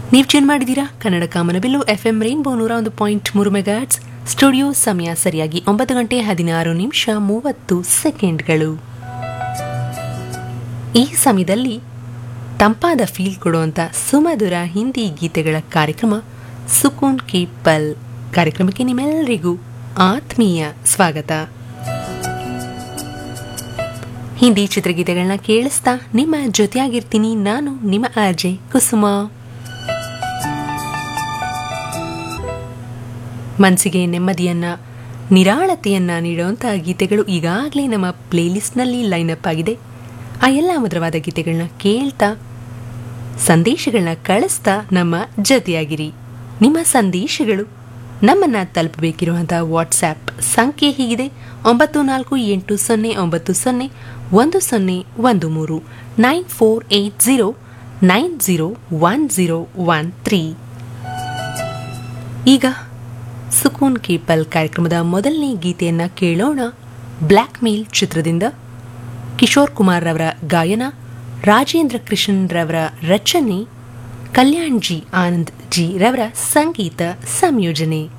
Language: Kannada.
ನೀವು ಟ್ಯೂನ್ ಮಾಡಿದ್ದೀರಾ ಕನ್ನಡ ಕಾಮನಬಿಲ್ಲು ಎಫ್ ಎಂ ರೈನ್ಬೋ ನೂರ ಒಂದು ಪಾಯಿಂಟ್ ಮೂರು ಮೆಗಾಟ್ಸ್ ಸ್ಟುಡಿಯೋ ಸಮಯ ಸರಿಯಾಗಿ ಒಂಬತ್ತು ಗಂಟೆ ಹದಿನಾರು ನಿಮಿಷ ಮೂವತ್ತು ಸೆಕೆಂಡ್ಗಳು ಈ ಸಮಯದಲ್ಲಿ ತಂಪಾದ ಫೀಲ್ ಕೊಡುವಂಥ ಸುಮಧುರ ಹಿಂದಿ ಗೀತೆಗಳ ಕಾರ್ಯಕ್ರಮ ಸುಕೂನ್ ಕಿ ಪಲ್ ಕಾರ್ಯಕ್ರಮಕ್ಕೆ ನಿಮ್ಮೆಲ್ಲರಿಗೂ ಆತ್ಮೀಯ ಸ್ವಾಗತ ಹಿಂದಿ ಚಿತ್ರಗೀತೆಗಳನ್ನ ಕೇಳಿಸ್ತಾ ನಿಮ್ಮ ಜೊತೆಯಾಗಿರ್ತೀನಿ ನಾನು ನಿಮ್ಮ ಆರ್ಜೆ ಕುಸುಮ ಮನಸ್ಸಿಗೆ ನೆಮ್ಮದಿಯನ್ನ ನಿರಾಳತೆಯನ್ನ ನೀಡುವಂಥ ಗೀತೆಗಳು ಈಗಾಗಲೇ ನಮ್ಮ ಪ್ಲೇಲಿಸ್ಟ್ನಲ್ಲಿ ಲೈನಪ್ ಆಗಿದೆ ಆ ಎಲ್ಲ ಮಧುರವಾದ ಗೀತೆಗಳನ್ನ ಕೇಳ್ತಾ ಸಂದೇಶಗಳನ್ನ ಕಳಿಸ್ತಾ ನಮ್ಮ ಜೊತೆಯಾಗಿರಿ ನಿಮ್ಮ ಸಂದೇಶಗಳು ನಮ್ಮನ್ನ ತಲುಪಬೇಕಿರುವಂಥ ವಾಟ್ಸ್ಆ್ಯಪ್ ಸಂಖ್ಯೆ ಹೀಗಿದೆ ಒಂಬತ್ತು ನಾಲ್ಕು ಎಂಟು ಸೊನ್ನೆ ಒಂಬತ್ತು ಸೊನ್ನೆ ಒಂದು ಸೊನ್ನೆ ಒಂದು ಮೂರು nine four eight zero nine zero one zero one three ಈಗ ಸುಕೂನ್ ಕೀಪಲ್ ಕಾರ್ಯಕ್ರಮದ ಮೊದಲನೇ ಗೀತೆಯನ್ನ ಕೇಳೋಣ ಬ್ಲ್ಯಾಕ್ ಮೇಲ್ ಚಿತ್ರದಿಂದ ಕಿಶೋರ್ ಕುಮಾರ್ ರವರ ಗಾಯನ ರಾಜೇಂದ್ರ ಕೃಷ್ಣನ್ ರವರ ರಚನೆ ಕಲ್ಯಾಣ್ ಜಿ ಆನಂದ್ ಜಿ ರವರ ಸಂಗೀತ ಸಂಯೋಜನೆ